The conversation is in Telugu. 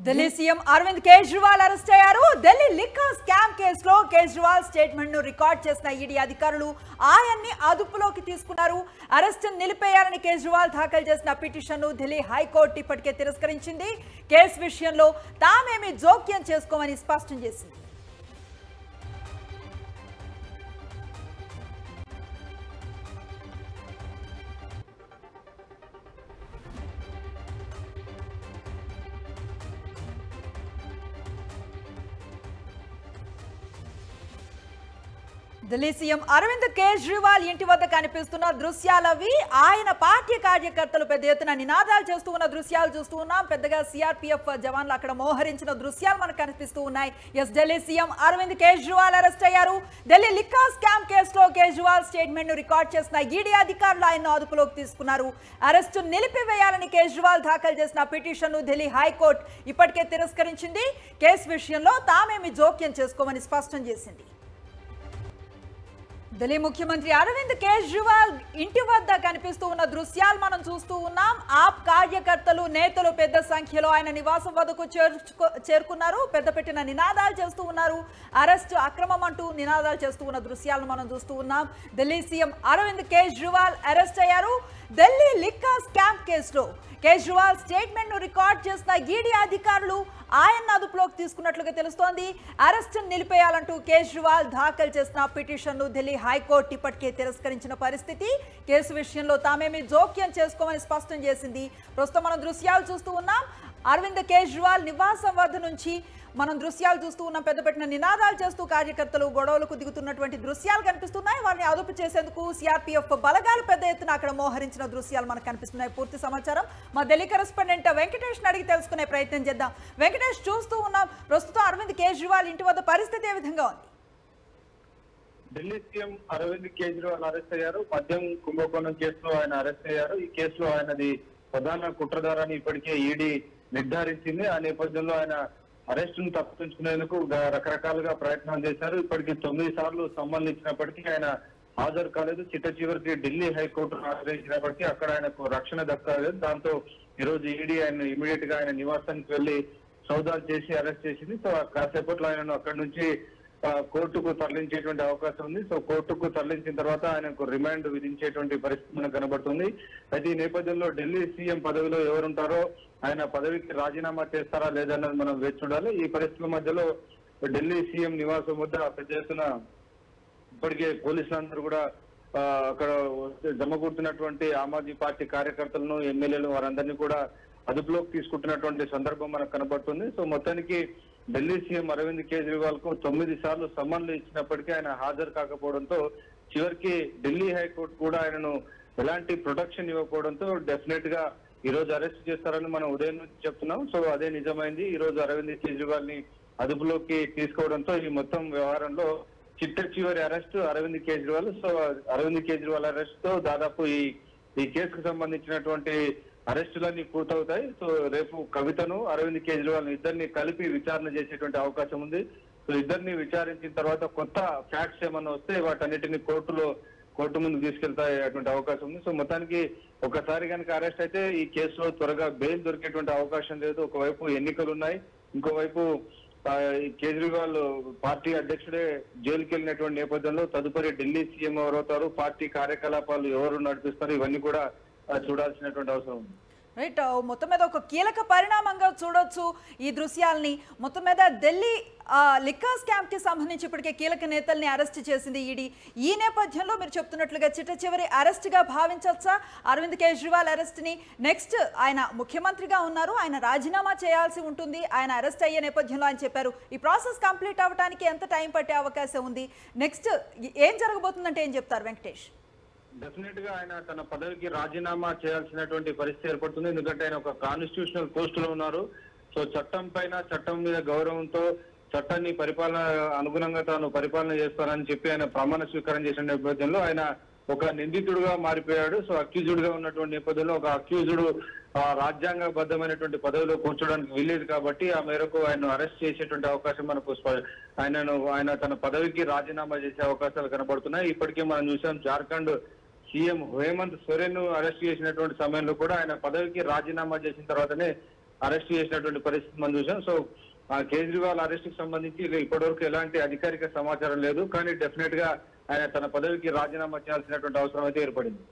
ఢిల్లీ సీఎం అరవింద్ కేజ్రీవాల్ అరెస్ట్ అయ్యారు ఢిల్లీ లిక్కర్ స్కామ్ కేసులో కేజ్రీవాల్ స్టేట్మెంట్ ను రికార్డ్ చేసిన ఈడీ అధికారులు ఆయన్ని అదుపులోకి తీసుకున్నారు అరెస్ట్ నిలిపేయాలని కేజ్రీవాల్ దాఖలు చేసిన పిటిషన్ ను ఢిల్లీ హైకోర్టు ఇప్పటికే తిరస్కరించింది కేసు విషయంలో తామేమి జోక్యం చేసుకోమని స్పష్టం చేసింది ఢిల్లీ సీఎం అరవింద్ కేజ్రీవాల్ ఇంటి వద్ద కనిపిస్తున్న దృశ్యాలవి ఆయన పార్టీ కార్యకర్తలు పెద్ద ఎత్తున నినాదాలు చేస్తూ ఉన్న దృశ్యాలు చూస్తూ ఉన్నాం పెద్దగా సిఆర్పిఎఫ్ జవాన్లు అక్కడ మోహరించిన దృశ్యాలు మనకు కనిపిస్తూ ఉన్నాయి yes Delhi CM Arvind Kejriwal arrest అయ్యారు ఢిల్లీ లిక్కా స్కామ్ కేసులో కేజ్రీవాల్ స్టేట్మెంట్ ను రికార్డ్ చేసిన ఈడీ అధికారులు ఆయన అదుపులోకి తీసుకున్నారు అరెస్టు నిలిపివేయాలని కేజ్రీవాల్ దాఖలు చేసిన పిటిషన్ ను ఢిల్లీ హైకోర్టు ఇప్పటికే తిరస్కరించింది కేసు విషయంలో తామేమి జోక్యం చేసుకోమని స్పష్టం చేసింది ఢిల్లీ ముఖ్యమంత్రి అరవింద్ కేజ్రీవాల్ ఇంటి వద్ద కనిపిస్తూ ఉన్న దృశ్యాలు మనం చూస్తూ ఉన్నాం ఆప్ కార్యకర్తలు నేతలు పెద్ద సంఖ్యలో ఆయన నివాసం వద్దకు చేర్చుకో చేరుకున్నారు పెద్ద పెట్టిన నినాదాలు చేస్తూ ఉన్నారు అరెస్ట్ అక్రమం అంటూ నినాదాలు చేస్తూ ఉన్న దృశ్యాలను మనం చూస్తూ ఉన్నాం ఢిల్లీ సీఎం అరవింద్ కేజ్రీవాల్ అరెస్ట్ అయ్యారు ఢిల్లీ లిక్కా స్కామ్ కేసులో కేజ్రీవాల్ స్టేట్మెంట్ ను రికార్డ్ చేసిన ఈడీ అధికారులు ఆయన అదుపులోకి తీసుకున్నట్లుగా తెలుస్తోంది అరెస్ట్ నిలిపేయాలంటూ కేజ్రీవాల్ దాఖలు చేసిన పిటిషన్ ను ఢిల్లీ హైకోర్టు ఇప్పటికే తిరస్కరించిన పరిస్థితి కేసు విషయంలో తామేమి జోక్యం చేసుకోమని స్పష్టం చేసింది ప్రస్తుతం మనం దృశ్యాలు చూస్తూ ఉన్నాం అరవింద్ కేజ్రీవాల్ నివాసం వద్ద నుంచి మనం దృశ్యాలు చూస్తూ ఉన్నాం పెద్ద పెట్టిన నినాదాలు చేస్తూ కార్యకర్తలు గొడవలకు దిగుతున్నటువంటి దృశ్యాలు కనిపిస్తున్నాయి వారిని అదుపు చేసేందుకు సిఆర్పీఎఫ్ బలగాలు పెద్ద ఎత్తున అక్కడ మోహరించిన దృశ్యాలు మనకు కనిపిస్తున్నాయి పూర్తి సమాచారం మా ఢిల్లీ కరెస్పాండెంట్ వెంకటేష్ అడిగి తెలుసుకునే ప్రయత్నం చేద్దాం వెంకటేష్ చూస్తూ ఉన్నాం ప్రస్తుతం అరవింద్ కేజ్రీవాల్ ఇంటి వద్ద పరిస్థితి ఏ విధంగా ఉంది ఢిల్లీ సీఎం అరవింద్ కేజ్రీవాల్ అరెస్ట్ అయ్యారు మద్యం కుంభకోణం కేసులో ఆయన అరెస్ట్ అయ్యారు ఈ కేసులో ఆయనది ప్రధాన కుట్రదారని ఇప్పటికే ఈడీ నిర్ధారించింది ఆ నేపథ్యంలో ఆయన అరెస్టును తప్పించుకునేందుకు గ- రకరకాలుగా ప్రయత్నాలు చేశారు ఇప్పటికి తొమ్మిది సార్లు సంబంధించినప్పటికీ ఆయన హాజరు కాలేదు చిట్ట చివరికి ఢిల్లీ హైకోర్టును ఆశ్రయించినప్పటికీ అక్కడ ఆయనకు రక్షణ దక్కలేదు దాంతో ఈ రోజు ఈడీ ఆయన ఇమీడియట్ గా ఆయన నివాసానికి వెళ్లి సౌదాలు చేసి అరెస్ట్ చేసింది సో ఆ కాసేపట్లో ఆయనను అక్కడి నుంచి ఆ, కోర్టుకు తరలించేటువంటి అవకాశం ఉంది సో కోర్టుకు తరలించిన తర్వాత ఆయనకు రిమాండ్ విధించేటువంటి పరిస్థితి మనకు కనబడుతుంది అయితే ఈ నేపథ్యంలో ఢిల్లీ సీఎం పదవిలో ఎవరుంటారో ఆయన పదవికి రాజీనామా చేస్తారా లేదన్నది మనం వేచి చూడాలి ఈ పరిస్థితుల మధ్యలో ఢిల్లీ సీఎం నివాసం వద్ద పెద్ద ఎత్తున ఇప్పటికే పోలీసులందరూ కూడా ఆ, అక్కడ జమకూడుతున్నటువంటి ఆమ్ ఆద్మీ పార్టీ కార్యకర్తలను ఎమ్మెల్యేలు వారందరినీ కూడా అదుపులోకి తీసుకుంటున్నటువంటి సందర్భం మనకు కనబడుతుంది సో మొత్తానికి ఢిల్లీ సీఎం అరవింద్ కేజ్రీవాల్ కు తొమ్మిది సార్లు సమ్మన్లు ఇచ్చినప్పటికీ ఆయన హాజరు కాకపోవడంతో చివరికి ఢిల్లీ హైకోర్టు కూడా ఆయనను ఎలాంటి ప్రొటెక్షన్ ఇవ్వకపోవడంతో డెఫినెట్ గా ఈ రోజు అరెస్ట్ చేస్తారని మనం ఉదయం నుంచి చెప్తున్నాం సో అదే నిజమైంది ఈ రోజు అరవింద్ కేజ్రీవాల్ ని అదుపులోకి తీసుకోవడంతో ఈ మొత్తం వ్యవహారంలో చిట్ట చివరి arrest Arvind Kejriwal so Arvind Kejriwal arrest తో దాదాపు ఈ ఈ కేసుకు సంబంధించినటువంటి అరెస్టులన్నీ పూర్తవుతాయి సో రేపు కవితను అరవింద్ కేజ్రీవాల్ ఇద్దరిని కలిపి విచారణ చేసేటువంటి అవకాశం ఉంది సో ఇద్దరిని విచారించిన తర్వాత కొత్త ఫ్యాక్ట్స్ ఏమన్నా వస్తే వాటన్నిటిని కోర్టులో కోర్టు ముందు తీసుకెళ్తాయి అటువంటి అవకాశం ఉంది సో మొత్తానికి ఒకసారి కనుక అరెస్ట్ అయితే ఈ కేసులో త్వరగా బెయిల్ దొరికేటువంటి అవకాశం లేదు ఒకవైపు ఎన్నికలు ఉన్నాయి ఇంకోవైపు ఆ, ఈ కేజ్రీవాల్ పార్టీ అధ్యక్షుడే జైలుకి వెళ్ళినటువంటి నేపథ్యంలో తదుపరి ఢిల్లీ సీఎం ఎవరవుతారు పార్టీ కార్యకలాపాలు ఎవరు నడిపిస్తారు ఇవన్నీ కూడా ఆ, చూడాల్సినటువంటి అవసరం ఉంది రైట్ మొత్తం మీద ఒక కీలక పరిణామంగా చూడొచ్చు ఈ దృశ్యాల్ని మొత్తం మీద ఢిల్లీ లిక్కర్ స్కామ్ కి సంబంధించి ఇప్పటికే కీలక నేతల్ని అరెస్ట్ చేసింది ఈడీ ఈ నేపథ్యంలో మీరు చెప్తున్నట్లుగా చిట్ట చివరి అరెస్ట్ గా భావించవచ్చా అరవింద్ కేజ్రీవాల్ అరెస్ట్ ని నెక్స్ట్ ఆయన ముఖ్యమంత్రిగా ఉన్నారు ఆయన రాజీనామా చేయాల్సి ఉంటుంది ఆయన అరెస్ట్ అయ్యే నేపథ్యంలో ఆయన చెప్పారు ఈ ప్రాసెస్ కంప్లీట్ అవ్వడానికి ఎంత టైం పట్టే అవకాశం ఉంది నెక్స్ట్ ఏం జరగబోతుందంటే ఏం చెప్తారు వెంకటేష్ డెఫినెట్ గా ఆయన తన పదవికి రాజీనామా చేయాల్సినటువంటి పరిస్థితి ఏర్పడుతుంది ఎందుకంటే ఆయన ఒక కాన్స్టిట్యూషనల్ పోస్ట్ లో ఉన్నారు సో చట్టం పైన చట్టం మీద గౌరవంతో చట్టాన్ని పరిపాలన అనుగుణంగా తాను పరిపాలన చేస్తానని చెప్పి ఆయన ప్రమాణ స్వీకారం చేసిన నేపథ్యంలో ఆయన ఒక నిందితుడుగా మారిపోయాడు సో అక్యూజుడ్ గా ఉన్నటువంటి నేపథ్యంలో ఒక అక్యూజుడు రాజ్యాంగబద్ధమైనటువంటి పదవిలో కూర్చోడానికి వీల్లేదు కాబట్టి ఆ మేరకు ఆయన అరెస్ట్ చేసేటువంటి అవకాశం మనకు స్ప- ఆయనను ఆయన తన పదవికి రాజీనామా చేసే అవకాశాలు కనబడుతున్నాయి ఇప్పటికే మనం చూసాం జార్ఖండ్ సీఎం హేమంత్ సోరెన్ ను అరెస్ట్ చేసినటువంటి సమయంలో కూడా ఆయన పదవికి రాజీనామా చేసిన తర్వాతనే అరెస్ట్ చేసినటువంటి పరిస్థితి మనం చూసాం సో ఆ కేజ్రీవాల్ అరెస్ట్ కి సంబంధించి ఇక ఇప్పటివరకు ఎలాంటి అధికారిక సమాచారం లేదు కానీ డెఫినెట్ గా ఆయన తన పదవికి రాజీనామా చేయాల్సినటువంటి అవసరం అయితే ఏర్పడింది